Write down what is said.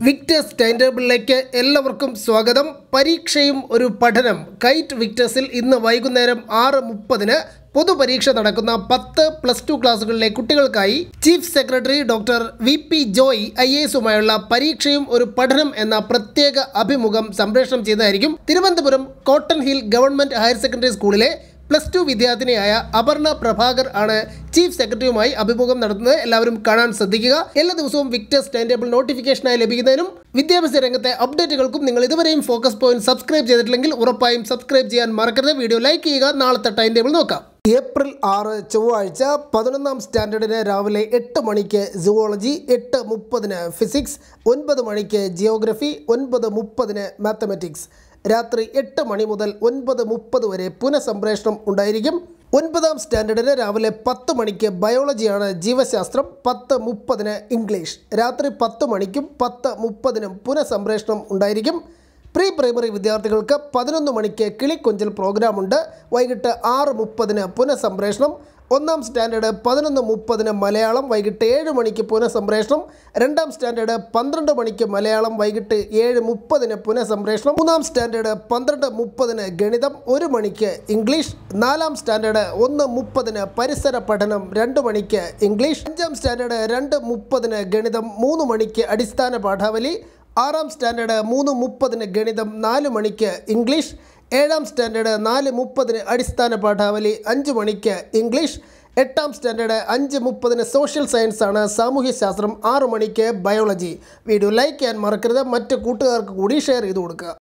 Victers time ടേബിളിലേക്ക് എല്ലാവർക്കും സ്വാഗതം പരീക്ഷയും ഒരു പഠനം കൈറ്റ് വിക്ടേഴ്സിൽ ഇന്ന് വൈകുന്നേരം ആറ് മുപ്പതിന് പൊതുപരീക്ഷ നടക്കുന്ന പത്ത് പ്ലസ് ടു ക്ലാസ്സുകളിലെ കുട്ടികൾക്കായി chief secretary doctor V P Joy I എസുമായുള്ള പരീക്ഷയും ഒരു പഠനം എന്ന പ്രത്യേക അഭിമുഖം സംപ്രേഷണം ചെയ്തതായിരിക്കും Thiruvananthapuram Cotton Hill government higher secondary സ്കൂളിലെ പ്ലസ് ടു വിദ്യാർത്ഥിനിയായ അപർണ പ്രഭാകർ ആണ് ചീഫ് സെക്രട്ടറിയുമായി അഭിമുഖം നടത്തുന്നത് എല്ലാവരും കാണാൻ ശ്രദ്ധിക്കുക എല്ലാ ദിവസവും വിക്ടേഴ്സ് ടൈം ടേബിൾ നോട്ടിഫിക്കേഷനായി ലഭിക്കുന്നതിനും വിദ്യാഭ്യാസ രംഗത്തെ അപ്ഡേറ്റുകൾക്കും നിങ്ങൾ ഇതുവരെയും ഫോക്കസ് പോയിന്റ് സബ്സ്ക്രൈബ് ചെയ്തിട്ടില്ലെങ്കിൽ ഉറപ്പായും സബ്സ്ക്രൈബ് ചെയ്യാൻ മറക്കരുത് വീഡിയോ ലൈക്ക് ചെയ്യുക നാളത്തെ ടൈം ടേബിൾ നോക്കാം ഏപ്രിൽ ആറ് ചൊവ്വാഴ്ച പതിനൊന്നാം സ്റ്റാൻഡേർഡിന് രാവിലെ എട്ട് മണിക്ക് സുവോളജി എട്ട് മുപ്പതിന് ഫിസിക്സ് ഒൻപത് മണിക്ക് ജിയോഗ്രഫി ഒൻപത് മുപ്പതിന് മാത്തമാറ്റിക്സ് രാത്രി എട്ട് മണി മുതൽ ഒൻപത് മുപ്പത് വരെ പുനഃസംപ്രേഷണം ഉണ്ടായിരിക്കും ഒൻപതാം സ്റ്റാൻഡേർഡിന് രാവിലെ പത്ത് മണിക്ക് ബയോളജിയാണ് ജീവശാസ്ത്രം പത്ത് മുപ്പതിന് ഇംഗ്ലീഷ് രാത്രി പത്ത് മണിക്കും പത്ത് മുപ്പതിനും പുനഃസംപ്രേഷണം ഉണ്ടായിരിക്കും പ്രീ പ്രൈമറി വിദ്യാർത്ഥികൾക്ക് പതിനൊന്ന് മണിക്ക് കിളിക്കൊഞ്ചൽ പ്രോഗ്രാമുണ്ട് വൈകിട്ട് ആറ് മുപ്പതിന് പുനഃസംപ്രേഷണം ഒന്നാം സ്റ്റാൻഡേർഡ് പതിനൊന്ന് മുപ്പതിന് മലയാളം വൈകിട്ട് ഏഴ് മണിക്ക് പുനഃസംപ്രേഷണം രണ്ടാം സ്റ്റാൻഡേർഡ് പന്ത്രണ്ട് മണിക്ക് മലയാളം വൈകിട്ട് ഏഴ് മുപ്പതിന് പുനഃസംപ്രേഷണം മൂന്നാം സ്റ്റാൻഡേർഡ് പന്ത്രണ്ട് മുപ്പതിന് ഗണിതം ഒരു മണിക്ക് ഇംഗ്ലീഷ് നാലാം സ്റ്റാൻഡേർഡ് ഒന്ന് മുപ്പതിന് പരിസര പഠനം രണ്ട് മണിക്ക് ഇംഗ്ലീഷ് അഞ്ചാം സ്റ്റാൻഡേർഡ് രണ്ട് മുപ്പതിന് ഗണിതം മൂന്ന് മണിക്ക് അടിസ്ഥാന പാഠാവലി ആറാം സ്റ്റാൻഡേർഡ് മൂന്ന് മുപ്പതിന് ഗണിതം നാല് മണിക്ക് ഇംഗ്ലീഷ് ഏഴാം സ്റ്റാൻഡേർഡ് നാല് മുപ്പതിന് അടിസ്ഥാന പാഠാവലി അഞ്ച് മണിക്ക് ഇംഗ്ലീഷ് എട്ടാം സ്റ്റാൻഡേർഡ് അഞ്ച് മുപ്പതിന് സോഷ്യൽ സയൻസ് ആണ് സാമൂഹ്യശാസ്ത്രം ആറ് മണിക്ക് ബയോളജി വീഡിയോ ലൈക്ക് ചെയ്യാൻ മറക്കരുത് മറ്റ് കൂട്ടുകാർക്ക് കൂടി ഷെയർ ചെയ്ത് കൊടുക്കുക